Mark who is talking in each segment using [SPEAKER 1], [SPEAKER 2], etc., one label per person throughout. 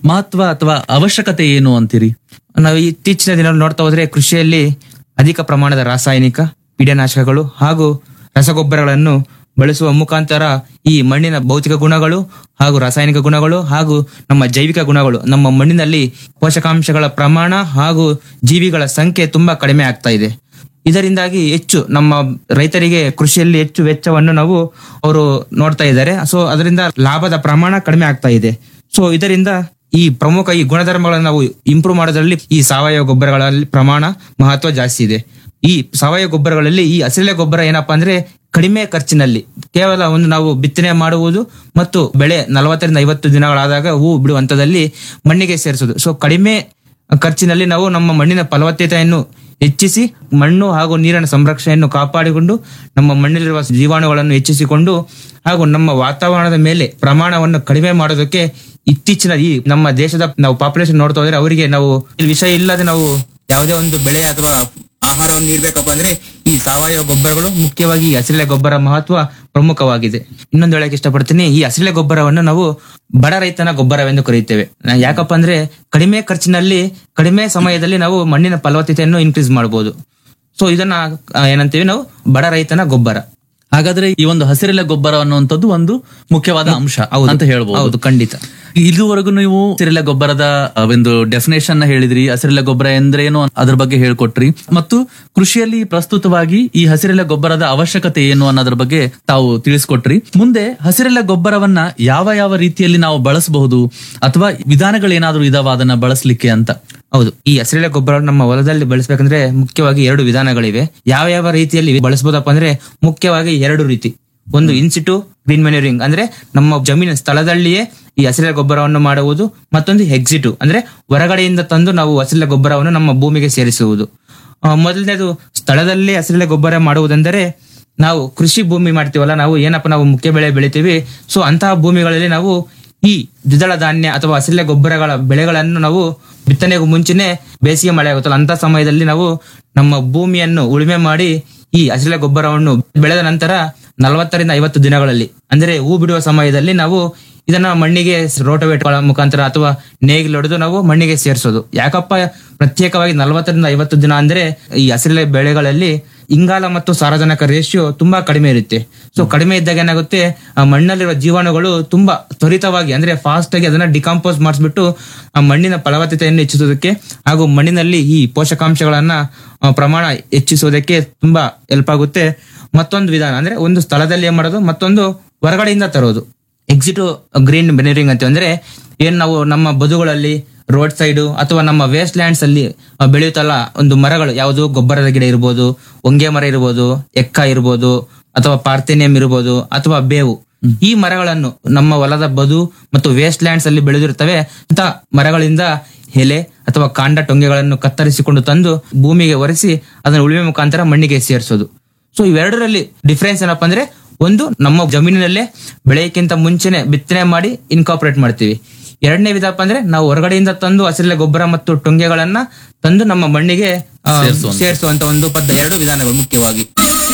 [SPEAKER 1] ಮಹತ್ವ ಅಥವಾ ಅವಶ್ಯಕತೆ ಏನು ಅಂತೀರಿ
[SPEAKER 2] ನಾವು ಇತ್ತೀಚಿನ ದಿನಗಳಲ್ಲಿ ನೋಡ್ತಾ ಹೋದ್ರೆ ಕೃಷಿಯಲ್ಲಿ ಅಧಿಕ ಪ್ರಮಾಣದ ರಾಸಾಯನಿಕ ಕೀಟನಾಶಕಗಳು ಹಾಗೂ ರಸಗೊಬ್ಬರಗಳನ್ನು ಬಳಸುವ ಮುಖಾಂತರ ಈ ಮಣ್ಣಿನ ಭೌತಿಕ ಗುಣಗಳು ಹಾಗೂ ರಾಸಾಯನಿಕ ಗುಣಗಳು ಹಾಗೂ ನಮ್ಮ ಜೈವಿಕ ಗುಣಗಳು ನಮ್ಮ ಮಣ್ಣಿನಲ್ಲಿ ಪೋಷಕಾಂಶಗಳ ಪ್ರಮಾಣ ಹಾಗೂ ಜೀವಿಗಳ ಸಂಖ್ಯೆ ತುಂಬಾ ಕಡಿಮೆ ಆಗ್ತಾ ಇದೆ ಇದರಿಂದಾಗಿ ಹೆಚ್ಚು ನಮ್ಮ ರೈತರಿಗೆ ಕೃಷಿಯಲ್ಲಿ ಹೆಚ್ಚು ವೆಚ್ಚವನ್ನು ನಾವು ಅವರು ನೋಡ್ತಾ ಇದ್ದಾರೆ ಸೊ ಅದರಿಂದ ಲಾಭದ ಪ್ರಮಾಣ ಕಡಿಮೆ ಆಗ್ತಾ ಇದೆ ಸೊ ಇದರಿಂದ ಈ ಪ್ರಮುಖ ಈ ಗುಣಧರ್ಮಗಳನ್ನು ನಾವು ಇಂಪ್ರೂವ್ ಮಾಡೋದ್ರಲ್ಲಿ ಈ ಸಾವಯವ ಗೊಬ್ಬರಗಳಲ್ಲಿ ಪ್ರಮಾಣ ಮಹತ್ವ ಜಾಸ್ತಿ ಇದೆ ಈ ಸಾವಯವ ಗೊಬ್ಬರಗಳಲ್ಲಿ ಈ ಹಸಿರೆಲೆ ಗೊಬ್ಬರ ಏನಪ್ಪಾ ಅಂದ್ರೆ ಕಡಿಮೆ ಖರ್ಚಿನಲ್ಲಿ ಕೇವಲ ಒಂದು ನಾವು ಬಿತ್ತನೆ ಮಾಡುವುದು ಮತ್ತು ಬೆಳೆ ನಲವತ್ತರಿಂದ ಐವತ್ತು ದಿನಗಳಾದಾಗ ಹೂ ಬಿಡುವ ಹಂತದಲ್ಲಿ ಮಣ್ಣಿಗೆ ಸೇರಿಸುವುದು ಸೊ ಕಡಿಮೆ ಖರ್ಚಿನಲ್ಲಿ ನಾವು ನಮ್ಮ ಮಣ್ಣಿನ ಫಲವತ್ತತೆಯನ್ನು ಹೆಚ್ಚಿಸಿ ಮಣ್ಣು ಹಾಗೂ ನೀರಿನ ಸಂರಕ್ಷಣೆಯನ್ನು ಕಾಪಾಡಿಕೊಂಡು ನಮ್ಮ ಮಣ್ಣಿಲಿರುವ ಜೀವಾಣುಗಳನ್ನು ಹೆಚ್ಚಿಸಿಕೊಂಡು ಹಾಗೂ ನಮ್ಮ ವಾತಾವರಣದ ಮೇಲೆ ಪ್ರಮಾಣವನ್ನು ಕಡಿಮೆ ಮಾಡೋದಕ್ಕೆ ಇತ್ತೀಚಿನ ಈ ನಮ್ಮ ದೇಶದ ನಾವು ಪಾಪ್ಯುಲೇಷನ್ ನೋಡ್ತಾ ಹೋದ್ರೆ ಅವರಿಗೆ ನಾವು ಈ ವಿಷಯ ಇಲ್ಲದೆ ನಾವು ಯಾವುದೇ ಒಂದು ಬೆಳೆ ಅಥವಾ ಆಹಾರವನ್ನು ನೀಡಬೇಕಪ್ಪ ಅಂದ್ರೆ ಈ ಸಾವಯವ ಗೊಬ್ಬರಗಳು ಮುಖ್ಯವಾಗಿ ಈ ಹಸಿರೆಲೆ ಗೊಬ್ಬರ ಮಹತ್ವ ಪ್ರಮುಖವಾಗಿದೆ ಇನ್ನೊಂದು ಹೇಳಕ್ ಇಷ್ಟಪಡ್ತೀನಿ ಈ ಹಸಿರೆಲೆ ಗೊಬ್ಬರವನ್ನು ನಾವು ಬಡ ರೈತನ ಗೊಬ್ಬರವೆಂದು ಕರೆಯುತ್ತೇವೆ ನಾ- ಯಾಕಪ್ಪ ಅಂದ್ರೆ ಕಡಿಮೆ ಖರ್ಚಿನಲ್ಲಿ ಕಡಿಮೆ ಸಮಯದಲ್ಲಿ ನಾವು ಮಣ್ಣಿನ ಫಲವತ್ತತೆಯನ್ನು ಇನ್ಕ್ರೀಸ್ ಮಾಡಬಹುದು ಸೊ ಇದನ್ನ ಆ, ಏನಂತೀವಿ ನಾವು ಬಡ ರೈತನ ಗೊಬ್ಬರ
[SPEAKER 1] ಹಾಗಾದ್ರೆ ಈ ಒಂದು ಹಸಿರೆಲೆ ಗೊಬ್ಬರ ಅನ್ನುವಂಥದ್ದು ಒಂದು ಮುಖ್ಯವಾದ ಅಂಶ ಅಂತ ಹೇಳ್ಬೋದು
[SPEAKER 2] ಹೌದು ಖಂಡಿತ
[SPEAKER 1] ಇದುವರೆಗೂ ನೀವು ಹಸಿರೆಲೆ ಗೊಬ್ಬರದ ಆ, ಒಂದು ಡೆಫಿನೇಷನ್ ಹೇಳಿದ್ರಿ ಹಸಿರೆಲೆ ಗೊಬ್ಬರ ಎಂದ್ರೇನು ಅದ್ರ ಬಗ್ಗೆ ಹೇಳ್ಕೊಟ್ರಿ ಮತ್ತು ಕೃಷಿಯಲ್ಲಿ ಪ್ರಸ್ತುತವಾಗಿ ಈ ಹಸಿರೆಲೆ ಗೊಬ್ಬರದ ಅವಶ್ಯಕತೆ ಏನು ಅನ್ನೋದ್ರ ಬಗ್ಗೆ ತಾವು ತಿಳಿಸ್ಕೊಟ್ರಿ ಮುಂದೆ ಹಸಿರೆಲೆ ಗೊಬ್ಬರವನ್ನ ಯಾವ ಯಾವ ರೀತಿಯಲ್ಲಿ ನಾವು ಬಳಸಬಹುದು ಅಥವಾ ವಿಧಾನಗಳೇನಾದ್ರೂ ಇದಾವ ಅದನ್ನ ಬಳಸಲಿಕ್ಕೆ ಅಂತ
[SPEAKER 2] ಹೌದು ಈ ಹಸಿರೆಲೆ ಗೊಬ್ಬರ ನಮ್ಮ ಹೊಲದಲ್ಲಿ ಬಳಸಬೇಕಂದ್ರೆ ಮುಖ್ಯವಾಗಿ ಎರಡು ವಿಧಾನಗಳಿವೆ ಯಾವ ಯಾವ ರೀತಿಯಲ್ಲಿ ಬಳಸಬಹುದಪ್ಪ ಅಂದ್ರೆ ಮುಖ್ಯವಾಗಿ ಎರಡು ರೀತಿ ಒಂದು ಇನ್ಸಿಟು ಗ್ರೀನ್ ಮ್ಯಾನ್ಯೂರಿಂಗ್ ಅಂದ್ರೆ ನಮ್ಮ ಜಮೀನಿನ ಸ್ಥಳದಲ್ಲಿಯೇ ಈ ಹಸಿರೆಲೆ ಗೊಬ್ಬರವನ್ನು ಮಾಡುವುದು ಮತ್ತೊಂದು ಎಕ್ಸಿಟು ಅಂದ್ರೆ ಹೊರಗಡೆಯಿಂದ ತಂದು ನಾವು ಹಸಿರೆಲೆ ಗೊಬ್ಬರವನ್ನು ನಮ್ಮ ಭೂಮಿಗೆ ಸೇರಿಸುವುದು ಆ, ಮೊದಲನೇದು ಸ್ಥಳದಲ್ಲೇ ಹಸಿರೆಲೆ ಗೊಬ್ಬರ ಮಾಡುವುದೆಂದರೆ ನಾವು ಕೃಷಿ ಭೂಮಿ ಮಾಡ್ತೀವಲ್ಲ ನಾವು ಏನಪ್ಪ ನಾವು ಮುಖ್ಯ ಬೆಳೆ ಬೆಳಿತೀವಿ ಸೊ ಅಂತಹ ಭೂಮಿಗಳಲ್ಲಿ ನಾವು ಈ ದ್ವಿದಳ ಧಾನ್ಯ ಅಥವಾ ಹಸಿರೆಲೆ ಗೊಬ್ಬರಗಳ ಬೆಳೆಗಳನ್ನು ನಾವು ಬಿತ್ತನೆಗೂ ಮುಂಚೆನೆ ಬೇಸಿಗೆ ಮಳೆ ಆಗುತ್ತಲ್ಲ ಅಂತ ಸಮಯದಲ್ಲಿ ನಾವು ನಮ್ಮ ಭೂಮಿಯನ್ನು ಉಳುಮೆ ಮಾಡಿ ಈ ಹಸಿರೆಲೆ ಗೊಬ್ಬರವನ್ನು ಬೆಳೆದ ನಂತರ ನಲವತ್ತರಿಂದ ಐವತ್ತು ದಿನಗಳಲ್ಲಿ ಅಂದ್ರೆ ಹೂ ಬಿಡುವ ಸಮಯದಲ್ಲಿ ನಾವು ಇದನ್ನ ಮಣ್ಣಿಗೆ ರೋಟೋವೇಟ್ಗಳ ಮುಖಾಂತರ ಅಥವಾ ನೇಗಿಲು ಹೊಡೆದು ನಾವು ಮಣ್ಣಿಗೆ ಸೇರಿಸೋದು ಯಾಕಪ್ಪ ಪ್ರತ್ಯೇಕವಾಗಿ ನಲವತ್ತರಿಂದ ಐವತ್ತು ದಿನ ಅಂದ್ರೆ ಈ ಹಸಿರೆಲೆ ಬೆಳೆಗಳಲ್ಲಿ ಇಂಗಾಲ ಮತ್ತು ಸಾರಜನಕ ರೇಷಿಯೋ ತುಂಬಾ ಕಡಿಮೆ ಇರುತ್ತೆ ಸೊ ಕಡಿಮೆ ಇದ್ದಾಗ ಏನಾಗುತ್ತೆ ಆ ಮಣ್ಣಲ್ಲಿರುವ ಜೀವಾಣುಗಳು ತುಂಬಾ ತ್ವರಿತವಾಗಿ ಅಂದ್ರೆ ಫಾಸ್ಟ್ ಆಗಿ ಅದನ್ನ ಡಿಕಂಪೋಸ್ ಮಾಡಿಸ್ಬಿಟ್ಟು ಆ ಮಣ್ಣಿನ ಫಲವತ್ತತೆಯನ್ನು ಹೆಚ್ಚಿಸೋದಕ್ಕೆ ಹಾಗೂ ಮಣ್ಣಿನಲ್ಲಿ ಈ ಪೋಷಕಾಂಶಗಳನ್ನ ಆ, ಪ್ರಮಾಣ ಹೆಚ್ಚಿಸೋದಕ್ಕೆ ತುಂಬಾ ಹೆಲ್ಪ್ ಆಗುತ್ತೆ ಮತ್ತೊಂದು ವಿಧಾನ ಅಂದ್ರೆ ಒಂದು ಸ್ಥಳದಲ್ಲಿ ಏನ್ ಮಾಡೋದು ಮತ್ತೊಂದು ಹೊರಗಡೆಯಿಂದ ತರೋದು ಎಕ್ಸಿಟು ಗ್ರೀನ್ ಬೆನಿರಿಂಗ್ ಅಂತ ಅಂದ್ರೆ ಏನ್ ನಾವು ನಮ್ಮ ಬದುಗಳಲ್ಲಿ ರೋಡ್ ಸೈಡ್ ಅಥವಾ ನಮ್ಮ ವೇಸ್ಟ್ ಲ್ಯಾಂಡ್ಸ್ ಅಲ್ಲಿ ಆ, ಬೆಳೆಯುತ್ತಲ್ಲ ಒಂದು ಮರಗಳು ಯಾವುದು ಗೊಬ್ಬರದ ಗಿಡ ಇರ್ಬೋದು ಹೊಂಗೆ ಮರ ಇರ್ಬೋದು ಎಕ್ಕ ಇರ್ಬೋದು ಅಥವಾ ಪಾರ್ಥೇನಿಯಂ ಇರ್ಬೋದು ಅಥವಾ ಬೇವು ಈ ಮರಗಳನ್ನು ನಮ್ಮ ಹೊಲದ ಬದು ಮತ್ತು ವೇಸ್ಟ್ ಲ್ಯಾಂಡ್ಸ್ ಅಲ್ಲಿ ಬೆಳೆದಿರುತ್ತವೆ ಅಂತ ಮರಗಳಿಂದ ಎಲೆ ಅಥವಾ ಕಾಂಡ ಟೊಂಗೆಗಳನ್ನು ಕತ್ತರಿಸಿಕೊಂಡು ತಂದು ಭೂಮಿಗೆ ಒರೆಸಿ ಅದನ್ನು ಉಳುಮೆ ಮುಖಾಂತರ ಮಣ್ಣಿಗೆ ಸೇರಿಸೋದು ಸೊ ಇವೆರಡರಲ್ಲಿ ಡಿಫ್ರೆನ್ಸ್ ಏನಪ್ಪಾ ಅಂದ್ರೆ ಒಂದು ನಮ್ಮ ಜಮೀನಿನಲ್ಲೇ ಬೆಳೆಯಕ್ಕಿಂತ ಮುಂಚೆನೆ ಬಿತ್ತನೆ ಮಾಡಿ ಇನ್ಕಾಪರೇಟ್ ಮಾಡ್ತೀವಿ ಎರಡನೇ ವಿಧಪ್ಪ ಅಂದ್ರೆ ನಾವು ಹೊರಗಡೆಯಿಂದ ತಂದು ಹಸಿರೆಲೆ ಗೊಬ್ಬರ ಮತ್ತು ಟೊಂಗೆಗಳನ್ನ ತಂದು ನಮ್ಮ ಮಣ್ಣಿಗೆ ಆ,
[SPEAKER 1] ಸೇರ್ಸುವಂತ.
[SPEAKER 2] ಸೇರಿಸುವಂತ ಒಂದು ಪದ್ಧ ಎರಡು ವಿಧಾನಗಳು ಮುಖ್ಯವಾಗಿ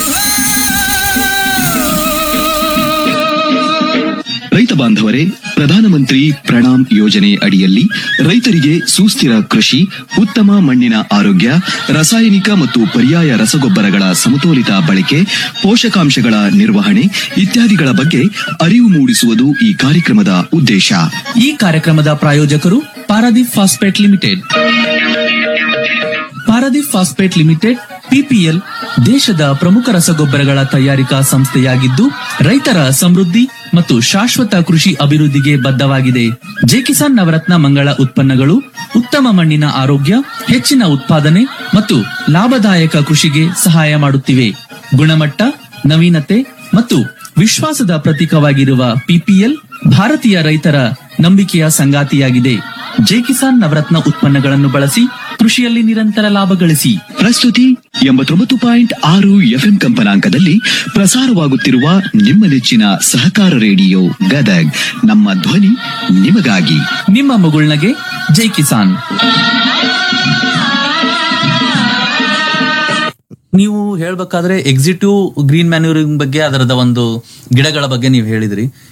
[SPEAKER 3] ರೈತ ಬಾಂಧವರೇ ಪ್ರಧಾನಮಂತ್ರಿ ಪ್ರಣಾಮ್ ಯೋಜನೆ ಅಡಿಯಲ್ಲಿ ರೈತರಿಗೆ ಸುಸ್ಥಿರ ಕೃಷಿ ಉತ್ತಮ ಮಣ್ಣಿನ ಆರೋಗ್ಯ ರಾಸಾಯನಿಕ ಮತ್ತು ಪರ್ಯಾಯ ರಸಗೊಬ್ಬರಗಳ ಸಮತೋಲಿತ ಬಳಕೆ ಪೋಷಕಾಂಶಗಳ ನಿರ್ವಹಣೆ ಇತ್ಯಾದಿಗಳ ಬಗ್ಗೆ ಅರಿವು ಮೂಡಿಸುವುದು ಈ ಕಾರ್ಯಕ್ರಮದ ಉದ್ದೇಶ
[SPEAKER 1] ಈ ಕಾರ್ಯಕ್ರಮದ ಪ್ರಾಯೋಜಕರು Paradeep phosphate limited Paradeep phosphate limited PPL ದೇಶದ ಪ್ರಮುಖ ರಸಗೊಬ್ಬರಗಳ ತಯಾರಿಕಾ ಸಂಸ್ಥೆಯಾಗಿದ್ದು ರೈತರ ಸಮೃದ್ಧಿ ಮತ್ತು ಶಾಶ್ವತ ಕೃಷಿ ಅಭಿವೃದ್ಧಿಗೆ ಬದ್ಧವಾಗಿದೆ ಜೆಕಿಸಾನ್ ನವರತ್ನ ಮಂಗಳ ಉತ್ಪನ್ನಗಳು ಉತ್ತಮ ಮಣ್ಣಿನ ಆರೋಗ್ಯ ಹೆಚ್ಚಿನ ಉತ್ಪಾದನೆ ಮತ್ತು ಲಾಭದಾಯಕ ಕೃಷಿಗೆ ಸಹಾಯ ಮಾಡುತ್ತಿವೆ ಗುಣಮಟ್ಟ ನವೀನತೆ ಮತ್ತು ವಿಶ್ವಾಸದ ಪ್ರತೀಕವಾಗಿರುವ ಪಿಪಿಎಲ್ ಭಾರತೀಯ ರೈತರ ನಂಬಿಕೆಯ ಸಂಗಾತಿಯಾಗಿದೆ ಜೆ ಕಿಸಾನ್ ನವರತ್ನ ಉತ್ಪನ್ನಗಳನ್ನು ಬಳಸಿ ಕೃಷಿಯಲ್ಲಿ ನಿರಂತರ ಲಾಭ ಗಳಿಸಿ
[SPEAKER 3] ಪ್ರಸ್ತುತಿ ಎಂಬತ್ತೊಂಬತ್ತು ಪಾಯಿಂಟ್ ಆರು ಎಫ್ಎಂ ಕಂಪನಾಂಕದಲ್ಲಿ ಪ್ರಸಾರವಾಗುತ್ತಿರುವ ನಿಮ್ಮ ನೆಚ್ಚಿನ ಸಹಕಾರ ರೇಡಿಯೋ ಗದಗ್ ನಮ್ಮ ಧ್ವನಿ ನಿಮಗಾಗಿ
[SPEAKER 1] ನಿಮ್ಮ ಮಗುಳ್ನಗೆ ಜೈ ಕಿಸಾನ್ ನೀವು ಹೇಳ್ಬೇಕಾದ್ರೆ ಎಕ್ಸಿಟಿವ್ ಗ್ರೀನ್ ಮ್ಯಾನ್ಯೂರಿಂಗ್ ಬಗ್ಗೆ ಅದರದ ಒಂದು ಗಿಡಗಳ ಬಗ್ಗೆ ನೀವು ಹೇಳಿದ್ರಿ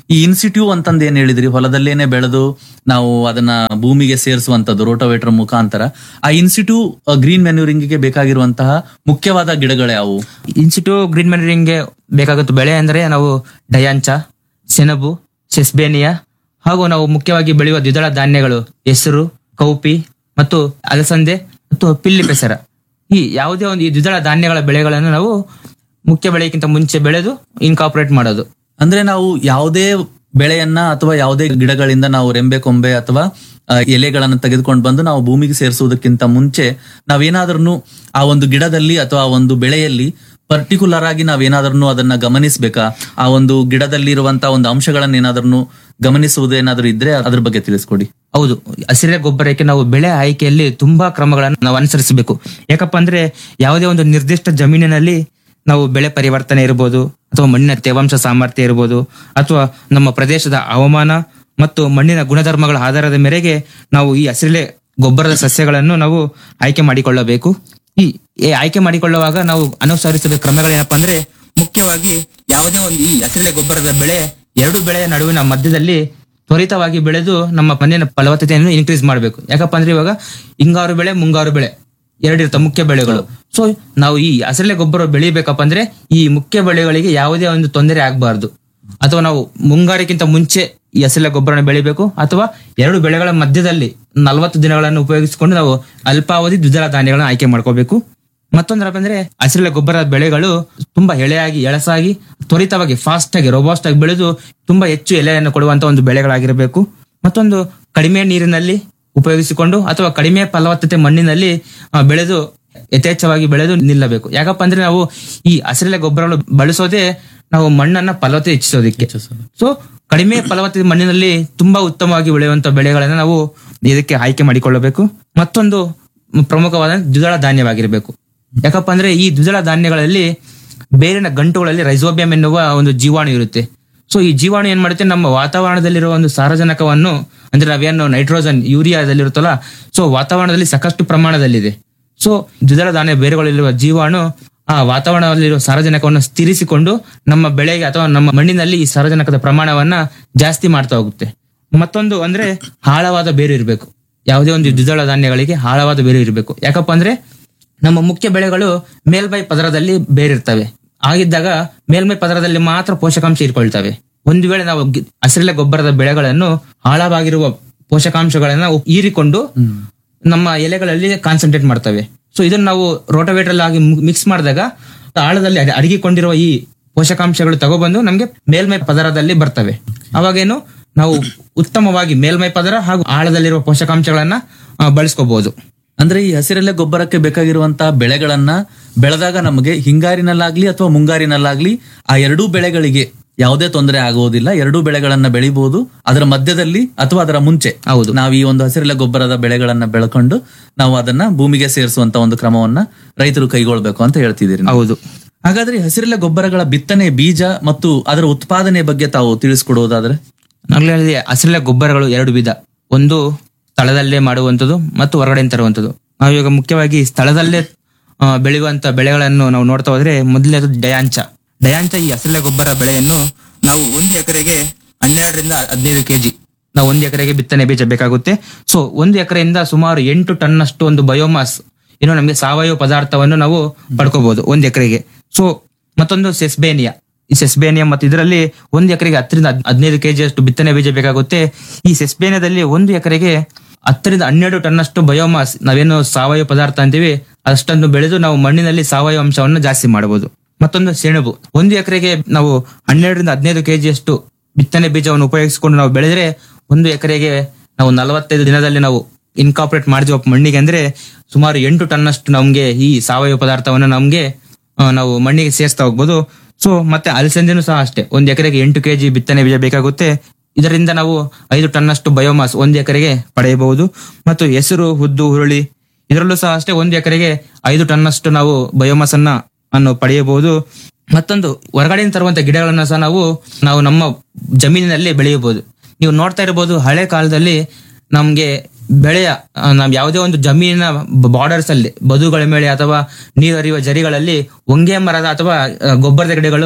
[SPEAKER 1] ಈ ಇನ್ಸಿಟ್ಯೂ ಅಂತಂದ್ ಏನ್ ಹೇಳಿದ್ರಿ ಹೊಲದಲ್ಲೇನೆ ಬೆಳೆದು ನಾವು ಅದನ್ನ ಭೂಮಿಗೆ ಸೇರಿಸುವಂತದ್ದು ರೋಟೋವೇಟರ್ ಮುಖಾಂತರ ಆ ಇನ್ಸಿಟ್ಯೂ ಗ್ರೀನ್ ಗೆ ಬೇಕಾಗಿರುವಂತಹ ಮುಖ್ಯವಾದ ಗಿಡಗಳು ಯಾವುವು
[SPEAKER 2] ಇನ್ಸಿಟು ಗ್ರೀನ್ ಮ್ಯಾನರಿಂಗ್ಗೆ ಬೇಕಾಗುತ್ತೆ ಬೆಳೆ ಅಂದ್ರೆ ನಾವು ಡಯಾಂಚ ಸೆಣಬು ಸೆಸ್ಬೇನಿಯಾ ಹಾಗೂ ನಾವು ಮುಖ್ಯವಾಗಿ ಬೆಳೆಯುವ ದ್ವಿದಳ ಧಾನ್ಯಗಳು ಹೆಸರು ಕೌಪಿ ಮತ್ತು ಅಲಸಂದೆ ಮತ್ತು ಪಿಲ್ಲಿ ಪೆಸರ ಈ ಯಾವುದೇ ಒಂದು ಈ ದ್ವಿದಳ ಧಾನ್ಯಗಳ ಬೆಳೆಗಳನ್ನು ನಾವು ಮುಖ್ಯ ಬೆಳೆಗಿಂತ ಮುಂಚೆ ಬೆಳೆದು ಇನ್ಕಾಪರೇಟ್ ಮಾಡೋದು
[SPEAKER 1] ಅಂದ್ರೆ ನಾವು ಯಾವುದೇ ಬೆಳೆಯನ್ನ ಅಥವಾ ಯಾವುದೇ ಗಿಡಗಳಿಂದ ನಾವು ರೆಂಬೆ ಕೊಂಬೆ ಅಥವಾ ಆ, ಎಲೆಗಳನ್ನ ತೆಗೆದುಕೊಂಡು ಬಂದು ನಾವು ಭೂಮಿಗೆ ಸೇರಿಸುವುದಕ್ಕಿಂತ ಮುಂಚೆ ನಾವೇನಾದ್ರೂ ಆ ಒಂದು ಗಿಡದಲ್ಲಿ ಅಥವಾ ಆ ಒಂದು ಬೆಳೆಯಲ್ಲಿ ಪರ್ಟಿಕ್ಯುಲರ್ ಆಗಿ ನಾವೇನಾದ್ರೂ ಅದನ್ನ ಗಮನಿಸ್ಬೇಕಾ ಆ ಒಂದು ಗಿಡದಲ್ಲಿ ಇರುವಂತಹ ಒಂದು ಅಂಶಗಳನ್ನ ಏನಾದ್ರೂ ಗಮನಿಸುವುದೇನಾದ್ರೂ ಇದ್ರೆ ಅದ್ರ ಬಗ್ಗೆ ತಿಳಿಸ್ಕೊಡಿ
[SPEAKER 2] ಹೌದು ಹಸಿರೆ ಗೊಬ್ಬರಕ್ಕೆ ನಾವು ಬೆಳೆ ಆಯ್ಕೆಯಲ್ಲಿ ತುಂಬಾ ಕ್ರಮಗಳನ್ನು ನಾವು ಅನುಸರಿಸಬೇಕು ಯಾಕಪ್ಪ ಅಂದ್ರೆ ಯಾವುದೇ ಒಂದು ನಿರ್ದಿಷ್ಟ ಜಮೀನಿನಲ್ಲಿ ನಾವು ಬೆಳೆ ಪರಿವರ್ತನೆ ಇರ್ಬೋದು ಅಥವಾ ಮಣ್ಣಿನ ತೇವಾಂಶ ಸಾಮರ್ಥ್ಯ ಇರ್ಬೋದು ಅಥವಾ ನಮ್ಮ ಪ್ರದೇಶದ ಹವಾಮಾನ ಮತ್ತು ಮಣ್ಣಿನ ಗುಣಧರ್ಮಗಳ ಆಧಾರದ ಮೇರೆಗೆ ನಾವು ಈ ಹಸಿರೆಲೆ ಗೊಬ್ಬರದ ಸಸ್ಯಗಳನ್ನು ನಾವು ಆಯ್ಕೆ ಮಾಡಿಕೊಳ್ಳಬೇಕು ಈ ಈ ಆಯ್ಕೆ ಮಾಡಿಕೊಳ್ಳುವಾಗ ನಾವು ಅನುಸರಿಸಬೇಕು ಕ್ರಮಗಳೇನಪ್ಪ ಅಂದ್ರೆ ಮುಖ್ಯವಾಗಿ ಯಾವುದೇ ಒಂದು ಈ ಹಸಿರೆಲೆ ಗೊಬ್ಬರದ ಬೆಳೆ ಎರಡು ಬೆಳೆಯ ನಡುವಿನ ಮಧ್ಯದಲ್ಲಿ ತ್ವರಿತವಾಗಿ ಬೆಳೆದು ನಮ್ಮ ಮಣ್ಣಿನ ಫಲವತ್ತತೆಯನ್ನು ಇನ್ಕ್ರೀಸ್ ಮಾಡಬೇಕು ಯಾಕಪ್ಪ ಅಂದ್ರೆ ಇವಾಗ ಹಿಂಗಾರು ಬೆಳೆ ಮುಂಗಾರು ಬೆಳೆ ಎರಡಿರ್ತಾವ ಮುಖ್ಯ ಬೆಳೆಗಳು ಸೊ ನಾವು ಈ ಹಸಿರೆಲೆ ಗೊಬ್ಬರ ಬೆಳಿಬೇಕಪ್ಪ ಅಂದ್ರೆ ಈ ಮುಖ್ಯ ಬೆಳೆಗಳಿಗೆ ಯಾವುದೇ ಒಂದು ತೊಂದರೆ ಆಗಬಾರ್ದು ಅಥವಾ ನಾವು ಮುಂಗಾರಿಗಿಂತ ಮುಂಚೆ ಈ ಹಸಿರೆಲೆ ಗೊಬ್ಬರನ ಬೆಳಿಬೇಕು ಅಥವಾ ಎರಡು ಬೆಳೆಗಳ ಮಧ್ಯದಲ್ಲಿ ನಲವತ್ತು ದಿನಗಳನ್ನು ಉಪಯೋಗಿಸಿಕೊಂಡು ನಾವು ಅಲ್ಪಾವಧಿ ದ್ವಿದಳ ಧಾನ್ಯಗಳನ್ನ ಆಯ್ಕೆ ಮಾಡ್ಕೋಬೇಕು ಮತ್ತೊಂದರಪ್ಪ ಅಂದ್ರೆ ಹಸಿರೆಲೆ ಗೊಬ್ಬರದ ಬೆಳೆಗಳು ತುಂಬಾ ಎಳೆಯಾಗಿ ಎಳಸಾಗಿ ತ್ವರಿತವಾಗಿ ಫಾಸ್ಟ್ ಆಗಿ ರೋಬಾಸ್ಟ್ ಆಗಿ ಬೆಳೆದು ತುಂಬಾ ಹೆಚ್ಚು ಎಲೆಯನ್ನು ಕೊಡುವಂತ ಒಂದು ಬೆಳೆಗಳಾಗಿರಬೇಕು ಮತ್ತೊಂದು ಕಡಿಮೆ ನೀರಿನಲ್ಲಿ ಉಪಯೋಗಿಸಿಕೊಂಡು ಅಥವಾ ಕಡಿಮೆ ಫಲವತ್ತತೆ ಮಣ್ಣಿನಲ್ಲಿ ಆ, ಬೆಳೆದು ಯಥೇಚ್ಛವಾಗಿ ಬೆಳೆದು ನಿಲ್ಲಬೇಕು ಯಾಕಪ್ಪ ಅಂದ್ರೆ ನಾವು ಈ ಹಸಿರೆಲೆ ಗೊಬ್ಬರಗಳು ಬಳಸೋದೇ ನಾವು ಮಣ್ಣನ್ನ ಫಲವತ್ತತೆ ಹೆಚ್ಚಿಸೋದಕ್ಕೆ ಸೊ ಕಡಿಮೆ ಫಲವತ್ತತೆ ಮಣ್ಣಿನಲ್ಲಿ ತುಂಬಾ ಉತ್ತಮವಾಗಿ ಬೆಳೆಯುವಂತ ಬೆಳೆಗಳನ್ನ ನಾವು ಇದಕ್ಕೆ ಆಯ್ಕೆ ಮಾಡಿಕೊಳ್ಳಬೇಕು ಮತ್ತೊಂದು ಪ್ರಮುಖವಾದ ದ್ವಿದಳ ಧಾನ್ಯವಾಗಿರಬೇಕು ಯಾಕಪ್ಪ ಅಂದ್ರೆ ಈ ದ್ವಿದಳ ಧಾನ್ಯಗಳಲ್ಲಿ ಬೇರಿನ ಗಂಟುಗಳಲ್ಲಿ ರೈಸೋಬಿಯಂ ಎನ್ನುವ ಒಂದು ಜೀವಾಣು ಇರುತ್ತೆ ಸೊ ಈ ಜೀವಾಣು ಏನ್ ಮಾಡುತ್ತೆ ನಮ್ಮ ವಾತಾವರಣದಲ್ಲಿರುವ ಒಂದು ಸಾರಜನಕವನ್ನು ಅಂದ್ರೆ ನಾವೇನು ನೈಟ್ರೋಜನ್ ಯೂರಿಯಾದಲ್ಲಿರುತ್ತಲ್ಲ ಸೊ ವಾತಾವರಣದಲ್ಲಿ ಸಾಕಷ್ಟು ಪ್ರಮಾಣದಲ್ಲಿದೆ ಸೊ ದ್ವಿದಳ ಧಾನ್ಯ ಬೇರುಗಳಲ್ಲಿರುವ ಜೀವಾಣು ಆ ವಾತಾವರಣದಲ್ಲಿರುವ ಸಾರಜನಕವನ್ನು ಸ್ಥಿರಿಸಿಕೊಂಡು ನಮ್ಮ ಬೆಳೆಗೆ ಅಥವಾ ನಮ್ಮ ಮಣ್ಣಿನಲ್ಲಿ ಈ ಸಾರಜನಕದ ಪ್ರಮಾಣವನ್ನ ಜಾಸ್ತಿ ಮಾಡ್ತಾ ಹೋಗುತ್ತೆ ಮತ್ತೊಂದು ಅಂದ್ರೆ ಆಳವಾದ ಬೇರು ಇರಬೇಕು ಯಾವುದೇ ಒಂದು ದ್ವಿದಳ ಧಾನ್ಯಗಳಿಗೆ ಆಳವಾದ ಬೇರು ಇರಬೇಕು ಯಾಕಪ್ಪ ಅಂದ್ರೆ ನಮ್ಮ ಮುಖ್ಯ ಬೆಳೆಗಳು ಮೇಲ್ಮೈ ಪದರದಲ್ಲಿ ಬೇರಿರ್ತವೆ ಆಗಿದ್ದಾಗ ಮೇಲ್ಮೈ ಪದರದಲ್ಲಿ ಮಾತ್ರ ಪೋಷಕಾಂಶ ಇರ್ಕೊಳ್ತವೆ ಒಂದು ವೇಳೆ ನಾವು ಗಿ- ಹಸಿರೆಲೆ ಗೊಬ್ಬರದ ಬೆಳೆಗಳನ್ನು ಆಳವಾಗಿರುವ ಪೋಷಕಾಂಶಗಳನ್ನ ಹೀರಿಕೊಂಡು ನಮ್ಮ ಎಲೆಗಳಲ್ಲಿ ಕಾನ್ಸಂಟ್ರೇಟ್ ಮಾಡ್ತವೆ ಸೊ ಇದನ್ನ ನಾವು ರೋಟೋವೇಟರ್ ಆಗಿ ಮಿಕ್ಸ್ ಮಾಡಿದಾಗ ಆಳದಲ್ಲಿ ಅಡ- ಅಡಗಿಕೊಂಡಿರುವ ಈ ಪೋಷಕಾಂಶಗಳು ತಗೊಬಂದು ನಮ್ಗೆ ಮೇಲ್ಮೈ ಪದರದಲ್ಲಿ ಬರ್ತವೆ ಅವಾಗೇನು ನಾವು ಉತ್ತಮವಾಗಿ ಮೇಲ್ಮೈ ಪದರ ಹಾಗೂ ಆಳದಲ್ಲಿರುವ ಪೋಷಕಾಂಶಗಳನ್ನ ಆ, ಬಳಸ್ಕೋಬಹುದು
[SPEAKER 1] ಅಂದ್ರೆ ಈ ಹಸಿರೆಲೆ ಗೊಬ್ಬರಕ್ಕೆ ಬೇಕಾಗಿರುವಂತಹ ಬೆಳೆಗಳನ್ನ ಬೆಳೆದಾಗ ನಮಗೆ ಹಿಂಗಾರಿನಲ್ಲಾಗ್ಲಿ ಅಥವಾ ಮುಂಗಾರಿನಲ್ಲಾಗ್ಲಿ ಆ ಎರಡೂ ಬೆಳೆಗಳಿಗೆ ಯಾವುದೇ ತೊಂದರೆ ಆಗುವುದಿಲ್ಲ ಎರಡೂ ಬೆಳೆಗಳನ್ನ ಬೆಳಿಬಹುದು ಅದರ ಮಧ್ಯದಲ್ಲಿ ಅಥವಾ ಅದರ ಮುಂಚೆ
[SPEAKER 2] ಹೌದು.
[SPEAKER 1] ನಾವು ಈ ಒಂದು ಹಸಿರೆಲೆ ಗೊಬ್ಬರದ ಬೆಳೆಗಳನ್ನ ಬೆಳ್ಕೊಂಡು ನಾವು ಅದನ್ನ ಭೂಮಿಗೆ ಸೇರಿಸುವಂತ ಒಂದು ಕ್ರಮವನ್ನ ರೈತರು ಕೈಗೊಳ್ಬೇಕು ಅಂತ ಹೇಳ್ತಿದ್ದೀರಿ ನೀವು.
[SPEAKER 2] ಹೌದು
[SPEAKER 1] ಹಾಗಾದ್ರೆ ಈ ಹಸಿರೆಲೆ ಗೊಬ್ಬರಗಳ ಬಿತ್ತನೆ ಬೀಜ ಮತ್ತು ಅದರ ಉತ್ಪಾದನೆ ಬಗ್ಗೆ ತಾವು ತಿಳಿಸ್ಕೊಡುವುದಾದ್ರೆ
[SPEAKER 2] ಆಗ್ಲೇ ಹೇಳಿದೆ ಹಸಿರೆಲೆ ಗೊಬ್ಬರಗಳು ಎರಡು ವಿಧ ಒಂದು ಸ್ಥಳದಲ್ಲೇ ಮಾಡುವಂಥದ್ದು ಮತ್ತು ಹೊರಗಡೆ ತರುವಂಥದ್ದು ನಾವು ಇವಾಗ ಮುಖ್ಯವಾಗಿ ಸ್ಥಳದಲ್ಲೇ ಆ, ಬೆಳೆಯುವಂತ ಬೆಳೆಗಳನ್ನು ನಾವು ನೋಡ್ತಾ ಹೋದ್ರೆ ಮೊದಲನೇದು ಡಯಾಂಚ ಡಯಾಂಚ ಈ ಹಸಿರೆಲೆ ಗೊಬ್ಬರ ಬೆಳೆಯನ್ನು ನಾವು ಒಂದು ಎಕರೆಗೆ ಹನ್ನೆರಡರಿಂದ ಹದಿನೈದು ಕೆಜಿ ನಾವು ಒಂದು ಎಕರೆಗೆ ಬಿತ್ತನೆ ಬೀಜ ಬೇಕಾಗುತ್ತೆ ಸೊ ಒಂದು ಎಕರೆಯಿಂದ ಸುಮಾರು ಎಂಟು ಟನ್ನಷ್ಟು ಒಂದು ಬಯೋಮಾಸ್ ಏನು ನಮಗೆ ಸಾವಯವ ಪದಾರ್ಥವನ್ನು ನಾವು ಪಡ್ಕೋಬಹುದು ಒಂದು ಎಕರೆಗೆ ಸೊ ಮತ್ತೊಂದು ಸೆಸ್ಬೇನಿಯಾ ಈ ಸೆಸ್ಬೇನಿಯಾ ಮತ್ತು ಇದರಲ್ಲಿ ಒಂದು ಎಕರೆಗೆ ಹತ್ತರಿಂದ ಹದ್- ಹದಿನೈದು ಕೆಜಿ ಅಷ್ಟು ಬಿತ್ತನೆ ಬೀಜ ಬೇಕಾಗುತ್ತೆ ಈ ಸೆಸ್ಬೇನಿಯಾದಲ್ಲಿ ಒಂದು ಎಕರೆಗೆ ಹತ್ತರಿಂದ ಹನ್ನೆರಡು ಟನ್ನಷ್ಟು ಬಯೋಮಾಸ್ ನಾವೇನು ಸಾವಯವ ಪದಾರ್ಥ ಅಂತೀವಿ ಅಷ್ಟನ್ನು ಬೆಳೆದು ನಾವು ಮಣ್ಣಿನಲ್ಲಿ ಸಾವಯವ ಅಂಶವನ್ನು ಜಾಸ್ತಿ ಮಾಡಬಹುದು ಮತ್ತೊಂದು ಸೆಣಬು ಒಂದು ಎಕರೆಗೆ ನಾವು ಹನ್ನೆರಡರಿಂದ ಹದಿನೈದು ಕೆಜಿ ಅಷ್ಟು ಬಿತ್ತನೆ ಬೀಜವನ್ನು ಉಪಯೋಗಿಸಿಕೊಂಡು ನಾವು ಬೆಳೆದ್ರೆ ಒಂದು ಎಕರೆಗೆ ನಾವು ನಲವತ್ತೈದು ದಿನದಲ್ಲಿ ನಾವು ಇನ್ಕಾಪರೇಟ್ ಮಾಡಿದ್ವಿ ಮಣ್ಣಿಗೆ ಅಂದ್ರೆ ಸುಮಾರು ಎಂಟು ಟನ್ನಷ್ಟು ನಮ್ಗೆ ಈ ಸಾವಯವ ಪದಾರ್ಥವನ್ನು ನಮ್ಗೆ ಆ, ನಾವು ಮಣ್ಣಿಗೆ ಸೇರಿಸ್ತಾ ಹೋಗ್ಬೋದು ಸೊ ಮತ್ತೆ ಅಲಸಂದೆನೂ ಸಹ ಅಷ್ಟೇ ಒಂದ್ ಎಕರೆಗೆ ಎಂಟು ಕೆಜಿ ಬಿತ್ತನೆ ಬೀಜ ಬೇಕಾಗುತ್ತೆ ಇದರಿಂದ ನಾವು ಐದು ಟನ್ನಷ್ಟು ಬಯೋಮಾಸ್ ಒಂದು ಎಕರೆಗೆ ಪಡೆಯಬಹುದು ಮತ್ತು ಹೆಸರು ಉದ್ದು ಹುರುಳಿ ಇದರಲ್ಲೂ ಸಹ ಅಷ್ಟೇ ಒಂದು ಎಕರೆಗೆ ಐದು ಟನ್ನಷ್ಟು ನಾವು ಬಯೋಮಾಸ್ ಅನ್ನ ಅನ್ನು ಪಡೆಯಬಹುದು ಮತ್ತೊಂದು ಹೊರಗಡೆಯಿಂದ ತರುವಂತ ಗಿಡಗಳನ್ನ ಸಹ ನಾವು ನಾವು ನಮ್ಮ ಜಮೀನಿನಲ್ಲಿ ಬೆಳೆಯಬಹುದು ನೀವು ನೋಡ್ತಾ ಇರಬಹುದು ಹಳೆ ಕಾಲದಲ್ಲಿ ನಮ್ಗೆ ಬೆಳೆಯ ಆ, ನಾವ್ ಯಾವುದೇ ಒಂದು ಜಮೀನಿನ ಬಾರ್ಡರ್ಸ್ ಅಲ್ಲಿ ಬದುಗಳ ಮೇಲೆ ಅಥವಾ ನೀರು ಹರಿಯುವ ಜರಿಗಳಲ್ಲಿ ಹೊಂಗೆ ಮರದ ಅಥವಾ ಆ, ಗೊಬ್ಬರದ ಗಿಡಗಳು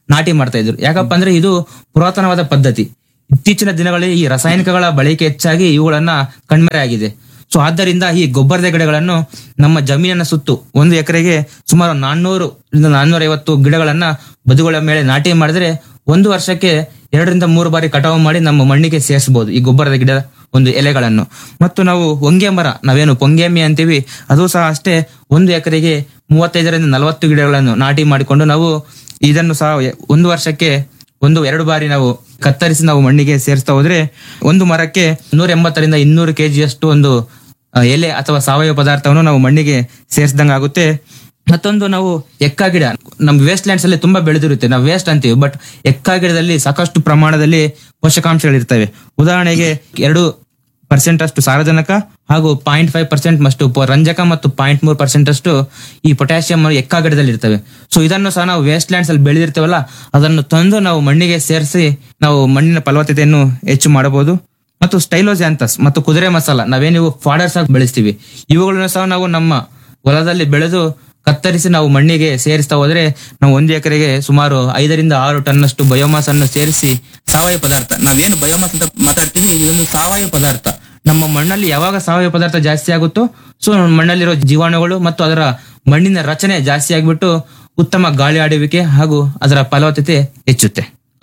[SPEAKER 2] ನಾಟಿ ಮಾಡ್ತಾ ಇದ್ರು ಯಾಕಪ್ಪ ಅಂದ್ರೆ ಇದು ಪುರಾತನವಾದ ಪದ್ಧತಿ ಇತ್ತೀಚಿನ ದಿನಗಳಲ್ಲಿ ಈ ರಾಸಾಯನಿಕಗಳ ಬಳಕೆ ಹೆಚ್ಚಾಗಿ ಇವುಗಳನ್ನ ಕಣ್ಮರೆ ಆಗಿದೆ ಸೊ ಆದ್ದರಿಂದ ಈ ಗೊಬ್ಬರದ ಗಿಡಗಳನ್ನು ನಮ್ಮ ಜಮೀನಿನ ಸುತ್ತು ಒಂದು ಎಕರೆಗೆ ಸುಮಾರು ನಾನ್ನೂರು ನಾನ್ನೂರ ಐವತ್ತು ಗಿಡಗಳನ್ನ ಬದುಗಳ ಮೇಲೆ ನಾಟಿ ಮಾಡಿದ್ರೆ ಒಂದು ವರ್ಷಕ್ಕೆ ಎರಡರಿಂದ ಮೂರು ಬಾರಿ ಕಟಾವು ಮಾಡಿ ನಮ್ಮ ಮಣ್ಣಿಗೆ ಸೇರಿಸಬಹುದು ಈ ಗೊಬ್ಬರದ ಗಿಡ ಒಂದು ಎಲೆಗಳನ್ನು ಮತ್ತು ನಾವು ಹೊಂಗೆ ಮರ ನಾವೇನು ಪೊಂಗೆಮ್ಮಿ ಅಂತೀವಿ ಅದು ಸಹ ಅಷ್ಟೇ ಒಂದು ಎಕರೆಗೆ ಮೂವತ್ತೈದರಿಂದ ನಲವತ್ತು ಗಿಡಗಳನ್ನು ನಾಟಿ ಮಾಡಿಕೊಂಡು ನಾವು ಇದನ್ನು ಸಹ ಒಂದು ವರ್ಷಕ್ಕೆ ಒಂದು ಎರಡು ಬಾರಿ ನಾವು ಕತ್ತರಿಸಿ ನಾವು ಮಣ್ಣಿಗೆ ಸೇರಿಸ್ತಾ ಹೋದ್ರೆ ಒಂದು ಮರಕ್ಕೆ ನೂರ ಎಂಬತ್ತರಿಂದ ಇನ್ನೂರು ಕೆಜಿಯಷ್ಟು ಒಂದು ಆ, ಎಲೆ ಅಥವಾ ಸಾವಯವ ಪದಾರ್ಥವನ್ನು ನಾವು ಮಣ್ಣಿಗೆ ಸೇರಿಸಿದಂಗೆ ಆಗುತ್ತೆ ಮತ್ತೊಂದು ನಾವು ಎಕ್ಕ ಗಿಡ ನಮ್ಮ ವೇಸ್ಟ್ ಲ್ಯಾಂಡ್ಸ್ ಅಲ್ಲಿ ತುಂಬಾ ಬೆಳೆದಿರುತ್ತೆ ನಾವು ವೇಸ್ಟ್ ಅಂತೀವಿ ಬಟ್ ಎಕ್ಕ ಗಿಡದಲ್ಲಿ ಸಾಕಷ್ಟು ಪ್ರಮಾಣದಲ್ಲಿ ಪೋಷಕಾಂಶಗಳಿರ್ತವೆ ಉದಾಹರಣೆಗೆ ಎರಡು ಪರ್ಸೆಂಟ್ ಅಷ್ಟು ಸಾರಜನಕ ಹಾಗೂ ಪಾಯಿಂಟ್ ಫೈವ್ ಪರ್ಸೆಂಟ್ ಅಷ್ಟು ಪ- ರಂಜಕ ಮತ್ತು ಪಾಯಿಂಟ್ ಮೂರು ಪರ್ಸೆಂಟ್ ಅಷ್ಟು ಈ ಪೊಟ್ಯಾಷಿಯಂ ಎಕ್ಕ ಗಿಡದಲ್ಲಿ ಇರ್ತವೆ ಸೊ ಇದನ್ನು ಸಹ ನಾವು ವೇಸ್ಟ್ ಲ್ಯಾಂಡ್ಸ್ ಅಲ್ಲಿ ಬೆಳೆದಿರ್ತೇವಲ್ಲ ಅದನ್ನು ತಂದು ನಾವು ಮಣ್ಣಿಗೆ ಸೇರಿಸಿ ನಾವು ಮಣ್ಣಿನ ಫಲವತ್ತತೆಯನ್ನು ಹೆಚ್ಚು ಮಾಡಬಹುದು ಮತ್ತು ಸ್ಟೈಲೋಜಾಂತಸ್ ಮತ್ತು ಕುದುರೆ ಮಸಾಲ ನಾವೇನಿವು ಫಾಡರ್ಸ್ ಆಗಿ ಬೆಳೆಸ್ತೀವಿ ಇವುಗಳನ್ನು ಸಹ ನಾವು ನಮ್ಮ ಹೊಲದಲ್ಲಿ ಬೆಳೆದು ಕತ್ತರಿಸಿ ನಾವು ಮಣ್ಣಿಗೆ ಸೇರಿಸ್ತಾ ಹೋದ್ರೆ ನಾವು ಒಂದು ಎಕರೆಗೆ ಸುಮಾರು ಐದರಿಂದ ಆರು ಟನ್ನಷ್ಟು ಬಯೋಮಾಸ್ ಅನ್ನು ಸೇರಿಸಿ ಸಾವಯವ ಪದಾರ್ಥ ನಾವೇನು ಬಯೋಮಾಸ್ ಅಂತ ಮಾತಾಡ್ತೀವಿ ಇದೊಂದು ಸಾವಯವ ಪದಾರ್ಥ ನಮ್ಮ ಮಣ್ಣಲ್ಲಿ ಯಾವಾಗ ಸಾವಯವ ಪದಾರ್ಥ ಜಾಸ್ತಿ ಆಗುತ್ತೋ ಸೊ ಮಣ್ಣಲ್ಲಿರೋ ಜೀವಾಣುಗಳು ಮತ್ತು ಅದರ ಮಣ್ಣಿನ ರಚನೆ ಜಾಸ್ತಿ ಆಗಿಬಿಟ್ಟು ಉತ್ತಮ ಗಾಳಿ ಆಡುವಿಕೆ ಹಾಗೂ ಅದರ ಫಲವತ್ತತೆ ಹೆಚ್ಚುತ್ತೆ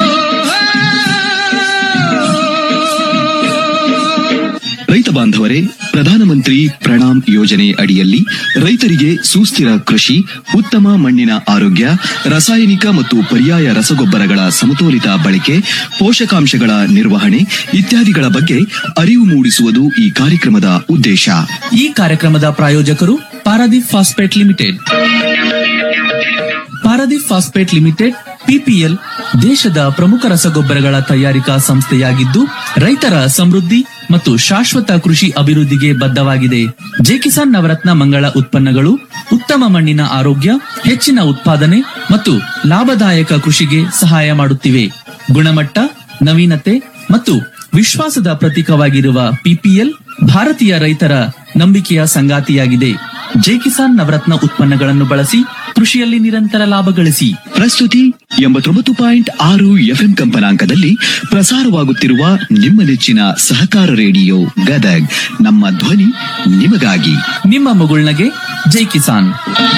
[SPEAKER 3] ರೈತ ಬಾಂಧವರೇ ಪ್ರಧಾನಮಂತ್ರಿ ಪ್ರಣಾಮ್ ಯೋಜನೆ ಅಡಿಯಲ್ಲಿ ರೈತರಿಗೆ ಸುಸ್ಥಿರ ಕೃಷಿ ಉತ್ತಮ ಮಣ್ಣಿನ ಆರೋಗ್ಯ ರಾಸಾಯನಿಕ ಮತ್ತು ಪರ್ಯಾಯ ರಸಗೊಬ್ಬರಗಳ ಸಮತೋಲಿತ ಬಳಕೆ ಪೋಷಕಾಂಶಗಳ ನಿರ್ವಹಣೆ ಇತ್ಯಾದಿಗಳ ಬಗ್ಗೆ ಅರಿವು ಮೂಡಿಸುವುದು ಈ ಕಾರ್ಯಕ್ರಮದ ಉದ್ದೇಶ
[SPEAKER 1] ಈ ಕಾರ್ಯಕ್ರಮದ ಪ್ರಾಯೋಜಕರು Paradeep phosphate limited Paradeep phosphate limited PPL ದೇಶದ ಪ್ರಮುಖ ರಸಗೊಬ್ಬರಗಳ ತಯಾರಿಕಾ ಸಂಸ್ಥೆಯಾಗಿದ್ದು ರೈತರ ಸಮೃದ್ಧಿ ಮತ್ತು ಶಾಶ್ವತ ಕೃಷಿ ಅಭಿವೃದ್ಧಿಗೆ ಬದ್ಧವಾಗಿದೆ ಜೆಕಿಸಾನ್ ನವರತ್ನ ಮಂಗಳ ಉತ್ಪನ್ನಗಳು ಉತ್ತಮ ಮಣ್ಣಿನ ಆರೋಗ್ಯ ಹೆಚ್ಚಿನ ಉತ್ಪಾದನೆ ಮತ್ತು ಲಾಭದಾಯಕ ಕೃಷಿಗೆ ಸಹಾಯ ಮಾಡುತ್ತಿವೆ ಗುಣಮಟ್ಟ ನವೀನತೆ ಮತ್ತು ವಿಶ್ವಾಸದ ಪ್ರತೀಕವಾಗಿರುವ ಪಿಪಿಎಲ್ ಭಾರತೀಯ ರೈತರ ನಂಬಿಕೆಯ ಸಂಗಾತಿಯಾಗಿದೆ ಜೆಕಿಸಾನ್ ನವರತ್ನ ಉತ್ಪನ್ನಗಳನ್ನು ಬಳಸಿ ಕೃಷಿಯಲ್ಲಿ ನಿರಂತರ ಲಾಭ ಗಳಿಸಿ
[SPEAKER 3] ಪ್ರಸ್ತುತಿ ಎಂಬತ್ತೊಂಬತ್ತು ಪಾಯಿಂಟ್ ಆರು ಎಫ್ಎಂ ಕಂಪನಾಂಕದಲ್ಲಿ ಪ್ರಸಾರವಾಗುತ್ತಿರುವ ನಿಮ್ಮ ನೆಚ್ಚಿನ ಸಹಕಾರ ರೇಡಿಯೋ ಗದಗ್ ನಮ್ಮ ಧ್ವನಿ ನಿಮಗಾಗಿ
[SPEAKER 1] ನಿಮ್ಮ ಮುಗುಳ್ನಗೆ ಜೈ ಕಿಸಾನ್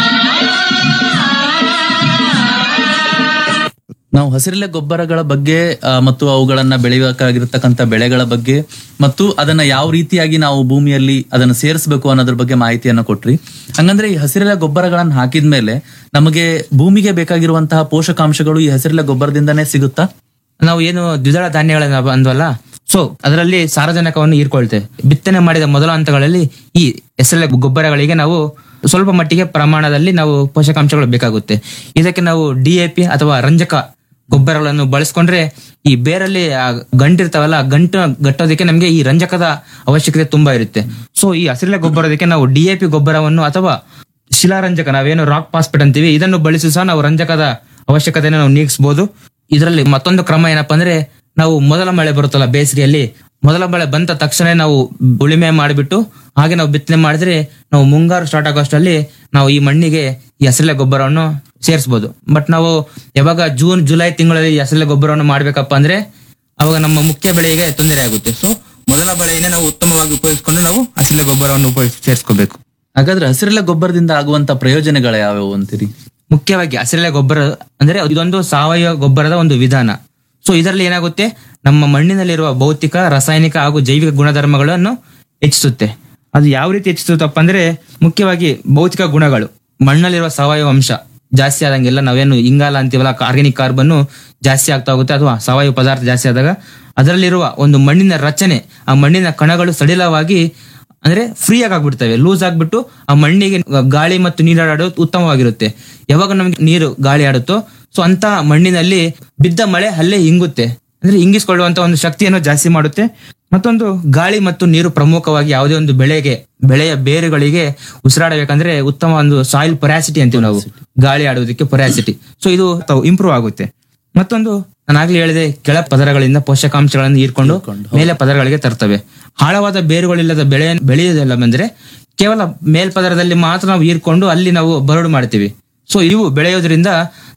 [SPEAKER 1] ನಾವು ಹಸಿರೆಲೆ ಗೊಬ್ಬರಗಳ ಬಗ್ಗೆ ಆ, ಮತ್ತು ಅವುಗಳನ್ನ ಬೆಳೆಯಬೇಕಾಗಿರ್ತಕ್ಕಂಥ ಬೆಳೆಗಳ ಬಗ್ಗೆ ಮತ್ತು ಅದನ್ನ ಯಾವ ರೀತಿಯಾಗಿ ನಾವು ಭೂಮಿಯಲ್ಲಿ ಅದನ್ನ ಸೇರಿಸಬೇಕು ಅನ್ನೋದ್ರ ಬಗ್ಗೆ ಮಾಹಿತಿಯನ್ನ ಕೊಟ್ರಿ ಹಂಗಂದ್ರೆ ಈ ಹಸಿರೆಲೆ ಗೊಬ್ಬರಗಳನ್ನ ಹಾಕಿದ್ಮೇಲೆ ನಮಗೆ ಭೂಮಿಗೆ ಬೇಕಾಗಿರುವಂತಹ ಪೋಷಕಾಂಶಗಳು ಈ ಹಸಿರೆಲೆ ಗೊಬ್ಬರದಿಂದನೇ ಸಿಗುತ್ತಾ
[SPEAKER 2] ನಾವು ಏನು ದ್ವಿದಳ ಧಾನ್ಯಗಳನ್ನ ಅಂದ್ವಲ್ಲ ಸೊ ಅದರಲ್ಲಿ ಸಾರಜನಕವನ್ನು ಹೀರ್ಕೊಳ್ತೇವೆ ಬಿತ್ತನೆ ಮಾಡಿದ ಮೊದಲ ಹಂತಗಳಲ್ಲಿ ಈ ಎಸಳೆ ಗೊಬ್ಬರಗಳಿಗೆ ನಾವು ಸ್ವಲ್ಪ ಮಟ್ಟಿಗೆ ಪ್ರಮಾಣದಲ್ಲಿ ನಾವು ಪೋಷಕಾಂಶಗಳು ಬೇಕಾಗುತ್ತೆ ಇದಕ್ಕೆ ನಾವು ಡಿ ಎ ಪಿ ಅಥವಾ ರಂಜಕ ಗೊಬ್ಬರಗಳನ್ನು ಬಳಸ್ಕೊಂಡ್ರೆ ಈ ಬೇರಲ್ಲಿ ಆ ಗಂಟಿರ್ತಾವಲ್ಲ ಆ ಗಂಟು ಗಟ್ಟೋದಕ್ಕೆ ನಮಗೆ ಈ ರಂಜಕದ ಅವಶ್ಯಕತೆ ತುಂಬಾ ಇರುತ್ತೆ ಸೊ ಈ ಹಸಿರೆಲೆ ಗೊಬ್ಬರದಕ್ಕೆ ನಾವು ಡಿ ಎ ಪಿ ಗೊಬ್ಬರವನ್ನು ಅಥವಾ ಶಿಲಾರಂಜಕ ನಾವೇನು ರಾಕ್ ಪಾಸ್ಪೇಟ್ ಅಂತೀವಿ ಇದನ್ನು ಬಳಸಿ ಸಹ ನಾವು ರಂಜಕದ ಅವಶ್ಯಕತೆಯನ್ನು ನಾವು ನೀಗಿಸಬಹುದು ಇದರಲ್ಲಿ ಮತ್ತೊಂದು ಕ್ರಮ ಏನಪ್ಪಾ ಅಂದ್ರೆ ನಾವು ಮೊದಲ ಮಳೆ ಬರುತ್ತಲ್ಲ ಬೇಸಿಗೆಯಲ್ಲಿ ಮೊದಲ ಮಳೆ ಬಂದ ತಕ್ಷಣ ನಾವು ಉಳಿಮೆ ಮಾಡಿಬಿಟ್ಟು ಹಾಗೆ ನಾವು ಬಿತ್ತನೆ ಮಾಡಿದ್ರೆ ನಾವು ಮುಂಗಾರು ಸ್ಟಾರ್ಟ್ ಆಗೋಷ್ಟರಲ್ಲಿ ನಾವು ಈ ಮಣ್ಣಿಗೆ ಈ ಹಸಿರೆಲೆ ಗೊಬ್ಬರವನ್ನು ಸೇರಿಸಬಹುದು ಬಟ್ ನಾವು ಯಾವಾಗ ಜೂನ್ ಜುಲೈ ತಿಂಗಳಲ್ಲಿ ಈ ಹಸಿರೆಲೆ ಗೊಬ್ಬರವನ್ನು ಮಾಡ್ಬೇಕಪ್ಪ ಅಂದ್ರೆ ಅವಾಗ ನಮ್ಮ ಮುಖ್ಯ ಬೆಳೆಗೆ ತೊಂದರೆ ಆಗುತ್ತೆ ಸೊ ಮೊದಲ ಬೆಳೆಯನ್ನೇ ನಾವು ಉತ್ತಮವಾಗಿ ಉಪಯೋಗಿಸಿಕೊಂಡು ನಾವು ಹಸಿರೆಲೆ ಗೊಬ್ಬರವನ್ನು ಉಪಯೋಗಿಸಿ ಸೇರಿಸ್ಕೋಬೇಕು
[SPEAKER 1] ಹಾಗಾದ್ರೆ ಹಸಿರೆಲೆ ಗೊಬ್ಬರದಿಂದ ಆಗುವಂತ ಪ್ರಯೋಜನಗಳು ಯಾವ್ಯಾವು ಅಂತೀರಿ
[SPEAKER 2] ಮುಖ್ಯವಾಗಿ ಹಸಿರೆಲೆ ಗೊಬ್ಬರ ಅಂದ್ರೆ ಇದೊಂದು ಸಾವಯವ ಗೊಬ್ಬರದ ಒಂದು ವಿಧಾನ ಸೊ ಇದರಲ್ಲಿ ಏನಾಗುತ್ತೆ ನಮ್ಮ ಮಣ್ಣಿನಲ್ಲಿರುವ ಭೌತಿಕ ರಾಸಾಯನಿಕ ಹಾಗೂ ಜೈವಿಕ ಗುಣಧರ್ಮಗಳನ್ನು ಹೆಚ್ಚಿಸುತ್ತೆ ಅದು ಯಾವ ರೀತಿ ಹೆಚ್ಚಿಸುತ್ತಪ್ಪ ಅಂದ್ರೆ ಮುಖ್ಯವಾಗಿ ಭೌತಿಕ ಗುಣಗಳು ಮಣ್ಣಲ್ಲಿರುವ ಸಾವಯವ ಅಂಶ ಜಾಸ್ತಿ ಆದಂಗೆಲ್ಲ ನಾವೇನು ಇಂಗಾಲ ಅಂತೀವಲ್ಲ ಆರ್ಗ್ಯಾನಿಕ್ ಕಾರ್ಬನ್ ಜಾಸ್ತಿ ಆಗ್ತಾ ಹೋಗುತ್ತೆ ಅಥವಾ ಸಾವಯವ ಪದಾರ್ಥ ಜಾಸ್ತಿ ಆದಾಗ ಅದರಲ್ಲಿರುವ ಒಂದು ಮಣ್ಣಿನ ರಚನೆ ಆ ಮಣ್ಣಿನ ಕಣಗಳು ಸಡಿಲವಾಗಿ ಅಂದ್ರೆ ಫ್ರೀ ಆಗಿ ಆಗ್ಬಿಡ್ತವೆ ಲೂಸ್ ಆಗ್ಬಿಟ್ಟು ಆ ಮಣ್ಣಿಗೆ ಗಾಳಿ ಮತ್ತು ನೀರಾಡೋದು ಉತ್ತಮವಾಗಿರುತ್ತೆ ಯಾವಾಗ ನಮ್ಗೆ ನೀರು ಗಾಳಿ ಆಡುತ್ತೋ ಸೊ ಅಂತ ಮಣ್ಣಿನಲ್ಲಿ ಬಿದ್ದ ಮಳೆ ಅಲ್ಲೇ ಇಂಗುತ್ತೆ ಅಂದ್ರೆ ಇಂಗಿಸ್ಕೊಳ್ಳುವಂತ ಒಂದು ಶಕ್ತಿಯನ್ನು ಜಾಸ್ತಿ ಮಾಡುತ್ತೆ ಮತ್ತೊಂದು ಗಾಳಿ ಮತ್ತು ನೀರು ಪ್ರಮುಖವಾಗಿ ಯಾವುದೇ ಒಂದು ಬೆಳೆಗೆ ಬೆಳೆಯ ಬೇರುಗಳಿಗೆ ಉಸಿರಾಡಬೇಕಂದ್ರೆ ಉತ್ತಮ ಒಂದು ಸಾಯಿಲ್ ಪೊರಾಸಿಟಿ ಅಂತೀವಿ ನಾವು ಗಾಳಿ ಆಡೋದಕ್ಕೆ ಪೊರಾಸಿಟಿ ಸೊ ಇದು ಇಂಪ್ರೂವ್ ಆಗುತ್ತೆ ಮತ್ತೊಂದು ನಾನು ಆಗ್ಲೇ ಹೇಳಿದೆ ಕೆಳ ಪದರಗಳಿಂದ ಪೋಷಕಾಂಶಗಳನ್ನು ಹೀರ್ಕೊಂಡು ಮೇಲೆ ಪದರಗಳಿಗೆ ತರ್ತವೆ ಆಳವಾದ ಬೇರುಗಳಿಲ್ಲದ ಬೆಳೆ ಬೆಳೆಯುವುದಿಲ್ಲ ಬಂದ್ರೆ ಕೇವಲ ಮೇಲ್ಪದರದಲ್ಲಿ ಮಾತ್ರ ನಾವು ಹೀರ್ಕೊಂಡು ಅಲ್ಲಿ ನಾವು ಬರಡು ಮಾಡ್ತೀವಿ ಸೊ ಇವು ಬೆಳೆಯೋದ್ರಿಂದ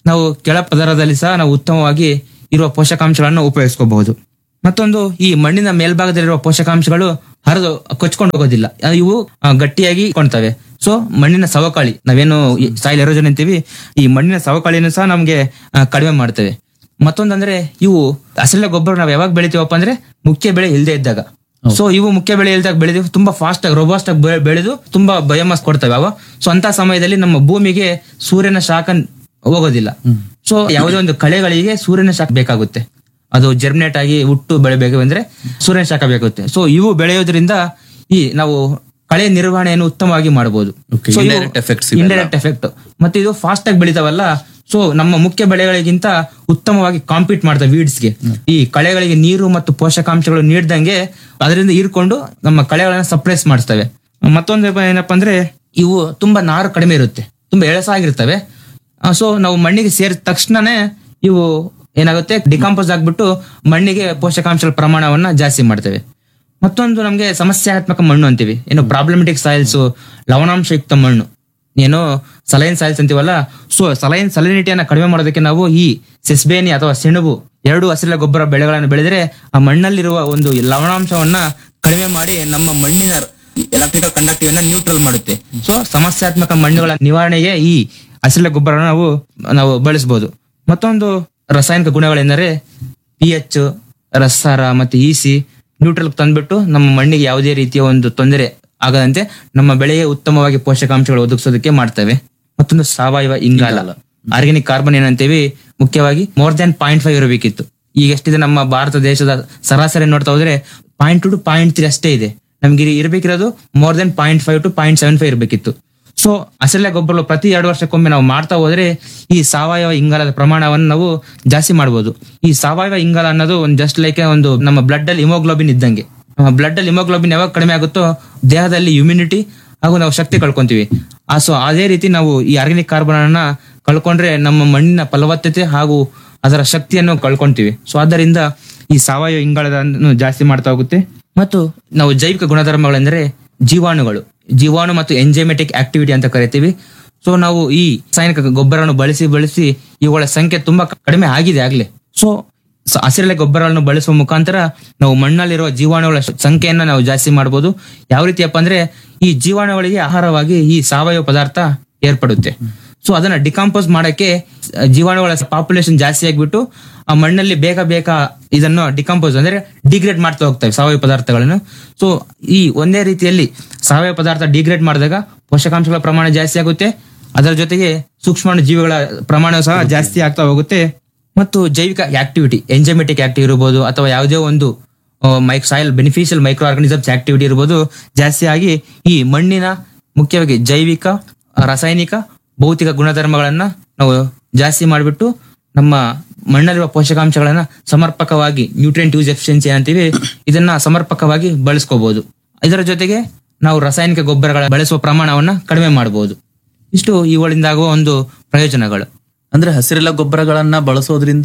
[SPEAKER 2] ನಾವು ಕೆಳ ಪದರದಲ್ಲಿ ಸಹ ನಾವು ಉತ್ತಮವಾಗಿ ಇರುವ ಪೋಷಕಾಂಶಗಳನ್ನು ಉಪಯೋಗಿಸ್ಕೋಬಹುದು ಮತ್ತೊಂದು ಈ ಮಣ್ಣಿನ ಮೇಲ್ಭಾಗದಲ್ಲಿರುವ ಪೋಷಕಾಂಶಗಳು ಹರಿದು ಕೊಚ್ಕೊಂಡು ಹೋಗೋದಿಲ್ಲ ಅಹ್ ಇವು ಅಹ್, ಗಟ್ಟಿಯಾಗಿ ಕೊಂಡ್ತವೆ ಸೊ ಮಣ್ಣಿನ ಸವಕಳಿ ನಾವೇನು ಸಾಯಿಲ್ ಎರೋಜನ್ ಅಂತೀವಿ ಈ ಮಣ್ಣಿನ ಸವಕಳಿಯನ್ನು ಸಹ ನಮಗೆ ಅಹ್, ಕಡಿಮೆ ಮಾಡ್ತವೆ ಮತ್ತೊಂದಂದ್ರೆ ಇವು ಹಸಿರೆಲೆ ಗೊಬ್ಬರ ನಾವು ಯಾವಾಗ ಬೆಳಿತೀವಪ್ಪ ಅಂದ್ರೆ ಮುಖ್ಯ ಬೆಳೆ ಇಲ್ಲದೆ ಇದ್ದಾಗ ಸೊ ಇವು ಮುಖ್ಯ ಬೆಳೆ ಇಲ್ದಾಗ ಬೆಳೆದು ತುಂಬಾ ಫಾಸ್ಟ್ ಆಗಿ ರೋಬಾಸ್ಟ್ ಆಗಿ ಬೆ- ಬೆಳೆದು ತುಂಬಾ ಬಯೋಮಾಸ್ ಕೊಡ್ತವೆ ಅವ ಸೊ ಅಂತ ಸಮಯದಲ್ಲಿ ನಮ್ಮ ಭೂಮಿಗೆ ಸೂರ್ಯನ ಶಾಖ ಹೋಗೋದಿಲ್ಲ ಸೊ ಯಾವುದೇ ಒಂದು ಕಳೆಗಳಿಗೆ ಸೂರ್ಯನ ಶಾಖ ಬೇಕಾಗುತ್ತೆ ಅದು ಜರ್ಮಿನೇಟ್ ಆಗಿ ಹುಟ್ಟು ಬೆಳೆಬೇಕು ಅಂದ್ರೆ ಸೂರ್ಯನ ಶಾಖ ಬೇಕಾಗುತ್ತೆ ಸೊ ಇವು ಬೆಳೆಯೋದ್ರಿಂದ ಈ ನಾವು ಕಳೆ ನಿರ್ವಹಣೆಯನ್ನು ಉತ್ತಮವಾಗಿ ಮಾಡಬಹುದು
[SPEAKER 1] Okay, indirect effects ಇವೆಲ್ಲ.
[SPEAKER 2] ಇಂಡೈರೆಕ್ಟ್ ಎಫೆಕ್ಟ್ ಮತ್ತೆ ಇದು ಫಾಸ್ಟ್ ಆಗಿ ಬೆಳಿತಾವಲ್ಲ ಸೊ ನಮ್ಮ ಮುಖ್ಯ ಬೆಳೆಗಳಿಗಿಂತ ಉತ್ತಮವಾಗಿ ಕಾಂಪೀಟ್ ಮಾಡ್ತವೆ ವೀಡ್ಸ್ಗೆ ಈ ಕಳೆಗಳಿಗೆ ನೀರು ಮತ್ತು ಪೋಷಕಾಂಶಗಳು ನೀಡ್ದಂಗೆ ಅದರಿಂದ ಹೀರ್ಕೊಂಡು ನಮ್ಮ ಕಳೆಗಳನ್ನ ಸಪ್ರೆಸ್ ಮಾಡಿಸ್ತವೆ ಮತ್ತೊಂದು ಏಪ- ಏನಪ್ಪಾ ಅಂದ್ರೆ ಇವು ತುಂಬಾ ನಾರು ಕಡಿಮೆ ಇರುತ್ತೆ ತುಂಬಾ ಎಳಸಾಗಿರ್ತವೆ ಸೊ ನಾವು ಮಣ್ಣಿಗೆ ಸೇರಿದ ತಕ್ಷಣನೇ ಇವು ಏನಾಗುತ್ತೆ ಡಿಕಾಂಪೋಸ್ ಆಗ್ಬಿಟ್ಟು ಮಣ್ಣಿಗೆ ಪೋಷಕಾಂಶಗಳ ಪ್ರಮಾಣವನ್ನ ಜಾಸ್ತಿ ಮಾಡ್ತೇವೆ ಮತ್ತೊಂದು ನಮಗೆ ಸಮಸ್ಯಾತ್ಮಕ ಮಣ್ಣು ಅಂತೀವಿ ಏನು ಪ್ರಾಬ್ಲಮೆಟಿಕ್ ಸಾಯಿಲ್ಸ್ ಲವಣಾಂಶಯುಕ್ತ ಮಣ್ಣು ಏನು ಸಲೈನ್ ಸಾಯಿಲ್ಸ್ ಅಂತೀವಲ್ಲ ಸೊ ಸಲೈನ್ ಸಲೈನಿಟಿಯನ್ನ ಕಡಿಮೆ ಮಾಡೋದಕ್ಕೆ ನಾವು ಈ ಸೆಸ್ಬೇನಿ ಅಥವಾ ಸೆಣಬು ಎರಡು ಹಸಿರ ಗೊಬ್ಬರ ಬೆಳೆಗಳನ್ನು ಬೆಳೆದರೆ ಆ ಮಣ್ಣಲ್ಲಿರುವ ಒಂದು ಲವಣಾಂಶವನ್ನ ಕಡಿಮೆ ಮಾಡಿ ನಮ್ಮ ಮಣ್ಣಿನ ಎಲೆಕ್ಟ್ರಿಕಲ್ ಕಂಡಕ್ಟಿವ್ ಅನ್ನ ನ್ಯೂಟ್ರಲ್ ಮಾಡುತ್ತೆ ಸೊ ಸಮಸ್ಯಾತ್ಮಕ ಮಣ್ಣುಗಳ ನಿವಾರಣೆಗೆ ಈ ಹಸಿರ ಗೊಬ್ಬರ ನಾವು ನಾವು ಬಳಸಬಹುದು ಮತ್ತೊಂದು ರಾಸಾಯನಿಕ ಗುಣಗಳೆಂದರೆ ಪಿ ಎಚ್ ರಸಾರ ಮತ್ತೆ ಇಸಿ ನ್ಯೂಟ್ರಲ್ ತಂದ್ಬಿಟ್ಟು ನಮ್ಮ ಮಣ್ಣಿಗೆ ಯಾವುದೇ ರೀತಿಯ ಒಂದು ತೊಂದರೆ ಆಗದಂತೆ ನಮ್ಮ ಬೆಳೆಗೆ ಉತ್ತಮವಾಗಿ ಪೋಷಕಾಂಶಗಳು ಒದಗಿಸೋದಕ್ಕೆ ಮಾಡ್ತವೆ ಮತ್ತೊಂದು ಸಾವಯವ ಇಂಗಾಲ ಆರ್ಗ್ಯಾನಿಕ್ ಕಾರ್ಬನ್ ಏನಂತೀವಿ ಮುಖ್ಯವಾಗಿ ಮೋರ್ ದನ್ ಪಾಯಿಂಟ್ ಫೈವ್ ಇರಬೇಕಿತ್ತು ಈಗ ಎಷ್ಟಿದೆ ನಮ್ಮ ಭಾರತ ದೇಶದ ಸರಾಸರಿ ನೋಡ್ತಾ ಹೋದ್ರೆ point two two point three ಅಷ್ಟೇ ಇದೆ ನಮ್ಗೆ ಇಲ್ಲಿ ಇರ್ಬೇಕಿರೋದು more than point five two point seven five ಇರಬೇಕಿತ್ತು ಸೊ ಹಸಿರೆಲೆ ಗೊಬ್ಬರ ಪ್ರತಿ ಎರಡು ವರ್ಷಕ್ಕೊಮ್ಮೆ ನಾವು ಮಾಡ್ತಾ ಹೋದ್ರೆ ಈ ಸಾವಯವ ಇಂಗಾಲದ ಪ್ರಮಾಣವನ್ನು ನಾವು ಜಾಸ್ತಿ ಮಾಡಬಹುದು ಈ ಸಾವಯವ ಇಂಗಾಲ ಅನ್ನೋದು ಒಂದು ಜಸ್ಟ್ ಲೈಕ್ ಒಂದು ನಮ್ಮ ಬ್ಲಡ್ ಅಲ್ಲಿ ಹಿಮೋಗ್ಲೋಬಿನ್ ಇದ್ದಂಗೆ ನಮ್ಮ ಬ್ಲಡ್ ಅಲ್ಲಿ ಹಿಮೋಗ್ಲೋಬಿನ್ ಯಾವಾಗ ಕಡಿಮೆ ಆಗುತ್ತೋ ದೇಹದಲ್ಲಿ ಇಮ್ಯುನಿಟಿ ಹಾಗೂ ನಾವು ಶಕ್ತಿ ಕಳ್ಕೊಂತೀವಿ ಆ ಸೊ ಅದೇ ರೀತಿ ನಾವು ಈ ಆರ್ಗ್ಯಾನಿಕ್ ಕಾರ್ಬನ್ ಅನ್ನ ಕಳ್ಕೊಂಡ್ರೆ ನಮ್ಮ ಮಣ್ಣಿನ ಫಲವತ್ತತೆ ಹಾಗೂ ಅದರ ಶಕ್ತಿಯನ್ನು ಕಳ್ಕೊಂತೀವಿ ಸೊ ಆದ್ದರಿಂದ ಈ ಸಾವಯವ ಇಂಗಾಲದ ಜಾಸ್ತಿ ಮಾಡ್ತಾ ಹೋಗುತ್ತೆ ಮತ್ತು ನಾವು ಜೈವಿಕ ಗುಣಧರ್ಮಗಳೆಂದರೆ ಜೀವಾಣುಗಳು ಜೀವಾಣು ಮತ್ತು ಎಂಜೈಮೆಟಿಕ್ ಆಕ್ಟಿವಿಟಿ ಅಂತ ಕರಿತೀವಿ ಸೊ ನಾವು ಈ ರಾಸಾಯನಿಕ ಗೊಬ್ಬರವನ್ನು ಬಳಸಿ ಬಳಸಿ ಇವುಗಳ ಸಂಖ್ಯೆ ತುಂಬಾ ಕಡಿಮೆ ಆಗಿದೆ ಆಗ್ಲೇ ಸೊ ಸ- ಹಸಿರೆಲೆ ಗೊಬ್ಬರಗಳನ್ನು ಬಳಸುವ ಮುಖಾಂತರ ನಾವು ಮಣ್ಣಲ್ಲಿರುವ ಜೀವಾಣುಗಳ ಶ- ಸಂಖ್ಯೆಯನ್ನ ನಾವು ಜಾಸ್ತಿ ಮಾಡಬಹುದು ಯಾವ ರೀತಿಯಪ್ಪ ಅಂದ್ರೆ ಈ ಜೀವಾಣುಗಳಿಗೆ ಆಹಾರವಾಗಿ ಈ ಸಾವಯವ ಪದಾರ್ಥ ಏರ್ಪಡುತ್ತೆ ಸೊ ಅದನ್ನ ಡಿಕಾಂಪೋಸ್ ಮಾಡಕ್ಕೆ ಆ, ಜೀವಾಣುಗಳ ಪಾಪ್ಯುಲೇಷನ್ ಜಾಸ್ತಿ ಆಗ್ಬಿಟ್ಟು ಆ ಮಣ್ಣಲ್ಲಿ ಬೇಗ ಬೇಗ ಇದನ್ನು ಡಿಕಂಪೋಸ್ ಅಂದ್ರೆ ಡಿಗ್ರೇಡ್ ಮಾಡ್ತಾ ಹೋಗ್ತವೆ ಸಾವಯವ ಪದಾರ್ಥಗಳನ್ನು ಸೊ ಈ ಒಂದೇ ರೀತಿಯಲ್ಲಿ ಸಾವಯವ ಪದಾರ್ಥ ಡಿಗ್ರೇಡ್ ಮಾಡಿದಾಗ ಪೋಷಕಾಂಶಗಳ ಪ್ರಮಾಣ ಜಾಸ್ತಿ ಆಗುತ್ತೆ ಅದರ ಜೊತೆಗೆ ಸೂಕ್ಷ್ಮಾಣು ಜೀವಿಗಳ ಪ್ರಮಾಣ ಸಹ ಜಾಸ್ತಿ ಆಗ್ತಾ ಹೋಗುತ್ತೆ ಮತ್ತು ಜೈವಿಕ ಆಕ್ಟಿವಿಟಿ ಎಂಜಮೆಟಿಕ್ ಆಕ್ಟಿವ್ ಇರಬಹುದು ಅಥವಾ ಯಾವುದೇ ಒಂದು mic soil beneficial microorganisms activity ಇರ್ಬೋದು ಜಾಸ್ತಿ ಆಗಿ ಈ ಮಣ್ಣಿನ ಮುಖ್ಯವಾಗಿ ಜೈವಿಕ ರಾಸಾಯನಿಕ ಭೌತಿಕ ಗುಣಧರ್ಮಗಳನ್ನ ನಾವು ಜಾಸ್ತಿ ಮಾಡಿಬಿಟ್ಟು ನಮ್ಮ ಮಣ್ಣಲ್ಲಿರುವ ಪೋಷಕಾಂಶಗಳನ್ನ ಸಮರ್ಪಕವಾಗಿ ನ್ಯೂಟ್ರಿಯೆಂಟ್ ಯೂಸ್ ಎಫಿಷಿಯನ್ಸಿ ಅಂತೀವಿ ಇದನ್ನ ಸಮರ್ಪಕವಾಗಿ ಬಳಸ್ಕೋಬಹುದು ಇದರ ಜೊತೆಗೆ ನಾವು ರಾಸಾಯನಿಕ ಗೊಬ್ಬರಗಳ ಬಳಸುವ ಪ್ರಮಾಣವನ್ನ ಕಡಿಮೆ ಮಾಡಬಹುದು ಇಷ್ಟು ಇವುಗಳಿಂದ ಆಗುವ ಒಂದು ಪ್ರಯೋಜನಗಳು
[SPEAKER 1] ಅಂದ್ರೆ ಹಸಿರೆಲ್ಲ ಗೊಬ್ಬರಗಳನ್ನ ಬಳಸೋದ್ರಿಂದ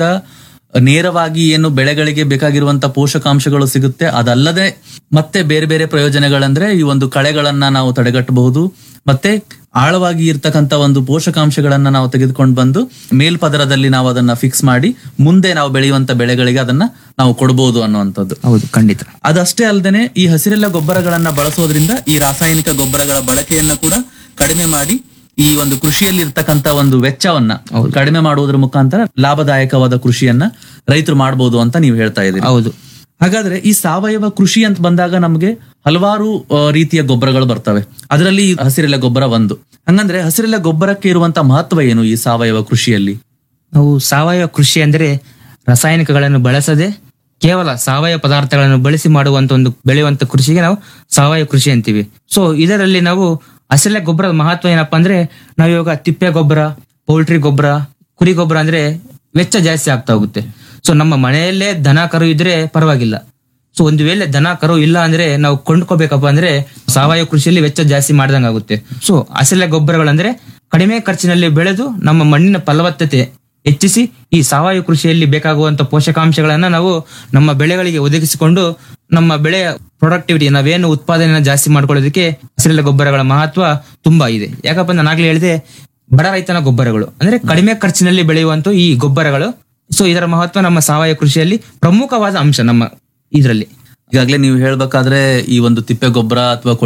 [SPEAKER 1] ನೇರವಾಗಿ ಏನು ಬೆಳೆಗಳಿಗೆ ಬೇಕಾಗಿರುವಂತ ಪೋಷಕಾಂಶಗಳು ಸಿಗುತ್ತೆ ಅದಲ್ಲದೆ ಮತ್ತೆ ಬೇರೆ ಬೇರೆ ಪ್ರಯೋಜನಗಳಂದ್ರೆ ಈ ಒಂದು ಕಳೆಗಳನ್ನ ನಾವು ತಡೆಗಟ್ಟಬಹುದು ಮತ್ತೆ ಆಳವಾಗಿ ಇರ್ತಕ್ಕಂತ ಒಂದು ಪೋಷಕಾಂಶಗಳನ್ನ ನಾವು ತೆಗೆದುಕೊಂಡು ಬಂದು ಮೇಲ್ಪದರದಲ್ಲಿ ನಾವು ಅದನ್ನ ಫಿಕ್ಸ್ ಮಾಡಿ ಮುಂದೆ ನಾವು ಬೆಳೆಯುವಂತ ಬೆಳೆಗಳಿಗೆ ಅದನ್ನ ನಾವು ಕೊಡಬಹುದು ಅನ್ನುವಂಥದ್ದು
[SPEAKER 2] ಹೌದು ಖಂಡಿತ
[SPEAKER 1] ಅದಷ್ಟೇ ಅಲ್ಲದೆ ಈ ಹಸಿರೆಲ್ಲ ಗೊಬ್ಬರಗಳನ್ನ ಬಳಸೋದ್ರಿಂದ ಈ ರಾಸಾಯನಿಕ ಗೊಬ್ಬರಗಳ ಬಳಕೆಯನ್ನ ಕೂಡ ಕಡಿಮೆ ಮಾಡಿ ಈ ಒಂದು ಕೃಷಿಯಲ್ಲಿ ಇರ್ತಕ್ಕಂತ ಒಂದು ವೆಚ್ಚವನ್ನ ಕಡಿಮೆ ಮಾಡುವುದರ ಮುಖಾಂತರ ಲಾಭದಾಯಕವಾದ ಕೃಷಿಯನ್ನ ರೈತರು ಮಾಡಬಹುದು ಅಂತ ನೀವು ಹೇಳ್ತಾ ಇದ್ದೀರಿ
[SPEAKER 2] ಹೌದು
[SPEAKER 1] ಹಾಗಾದ್ರೆ ಈ ಸಾವಯವ ಕೃಷಿ ಅಂತ ಬಂದಾಗ ನಮಗೆ ಹಲವಾರು ಆ, ರೀತಿಯ ಗೊಬ್ಬರಗಳು ಬರ್ತವೆ ಅದರಲ್ಲಿ ಈ ಹಸಿರೆಲೆ ಗೊಬ್ಬರ ಒಂದು ಹಂಗಂದ್ರೆ ಹಸಿರೆಲೆ ಗೊಬ್ಬರಕ್ಕೆ ಇರುವಂತ ಮಹತ್ವ ಏನು ಈ ಸಾವಯವ ಕೃಷಿಯಲ್ಲಿ
[SPEAKER 2] ನಾವು ಸಾವಯವ ಕೃಷಿ ಅಂದರೆ ರಾಸಾಯನಿಕಗಳನ್ನು ಬಳಸದೆ ಕೇವಲ ಸಾವಯವ ಪದಾರ್ಥಗಳನ್ನು ಬಳಸಿ ಮಾಡುವಂತ ಒಂದು ಬೆಳೆಯುವಂತ ಕೃಷಿಗೆ ನಾವು ಸಾವಯವ ಕೃಷಿ ಅಂತೀವಿ ಸೊ ಇದರಲ್ಲಿ ನಾವು ಹಸಿರೆಲೆ ಗೊಬ್ಬರದ ಮಹತ್ವ ಏನಪ್ಪಾ ಅಂದ್ರೆ ನಾವು ಇವಾಗ ತಿಪ್ಪೆ ಗೊಬ್ಬರ ಪೌಲ್ಟ್ರಿ ಗೊಬ್ಬರ ಕುರಿ ಗೊಬ್ಬರ ಅಂದ್ರೆ ವೆಚ್ಚ ಜಾಸ್ತಿ ಆಗ್ತಾ ಹೋಗುತ್ತೆ ಸೊ ನಮ್ಮ ಮನೆಯಲ್ಲೇ ದನ ಕರು ಇದ್ರೆ ಪರವಾಗಿಲ್ಲ ಸೊ ಒಂದು ವೇಳೆ ದನ ಕರು ಇಲ್ಲ ಅಂದ್ರೆ ನಾವು ಕೊಂಡ್ಕೋಬೇಕಪ್ಪ ಅಂದ್ರೆ ಸಾವಯವ ಕೃಷಿಯಲ್ಲಿ ವೆಚ್ಚ ಜಾಸ್ತಿ ಮಾಡ್ದಂಗ್ ಆಗುತ್ತೆ ಸೊ ಹಸಿರೆಲೆ ಗೊಬ್ಬರಗಳಂದ್ರೆ ಕಡಿಮೆ ಖರ್ಚಿನಲ್ಲಿ ಬೆಳೆದು ನಮ್ಮ ಮಣ್ಣಿನ ಫಲವತ್ತತೆ ಹೆಚ್ಚಿಸಿ ಈ ಸಾವಯವ ಕೃಷಿಯಲ್ಲಿ ಬೇಕಾಗುವಂತ ಪೋಷಕಾಂಶಗಳನ್ನ ನಾವು ನಮ್ಮ ಬೆಳೆಗಳಿಗೆ ಒದಗಿಸಿಕೊಂಡು ನಮ್ಮ ಬೆಳೆಯ ಪ್ರೊಡಕ್ಟಿವಿಟಿ ನಾವೇನು ಉತ್ಪಾದನೆಯನ್ನ ಜಾಸ್ತಿ ಮಾಡ್ಕೊಳ್ಳೋದಕ್ಕೆ ಹಸಿರೆಲೆ ಗೊಬ್ಬರಗಳ ಮಹತ್ವ ತುಂಬಾ ಇದೆ ಯಾಕಪ್ಪ ನಾನು ಆಗ್ಲೇ ಹೇಳಿದೆ ಬಡ ರೈತನ ಗೊಬ್ಬರಗಳು ಅಂದ್ರೆ ಕಡಿಮೆ ಖರ್ಚಿನಲ್ಲಿ ಬೆಳೆಯುವಂತ ಈ ಗೊಬ್ಬರಗಳು ಸೊ ಇದರ ಮಹತ್ವ ನಮ್ಮ ಸಾವಯವ ಕೃಷಿಯಲ್ಲಿ ಪ್ರಮುಖವಾದ ಅಂಶ ನಮ್ಮ ಇದರಲ್ಲಿ
[SPEAKER 1] ಈಗಾಗಲೇ ನೀವು ಹೇಳ್ಬೇಕಾದ್ರೆ ಈ ಒಂದು ತಿಪ್ಪೆ ಗೊಬ್ಬರ ಅಥವಾ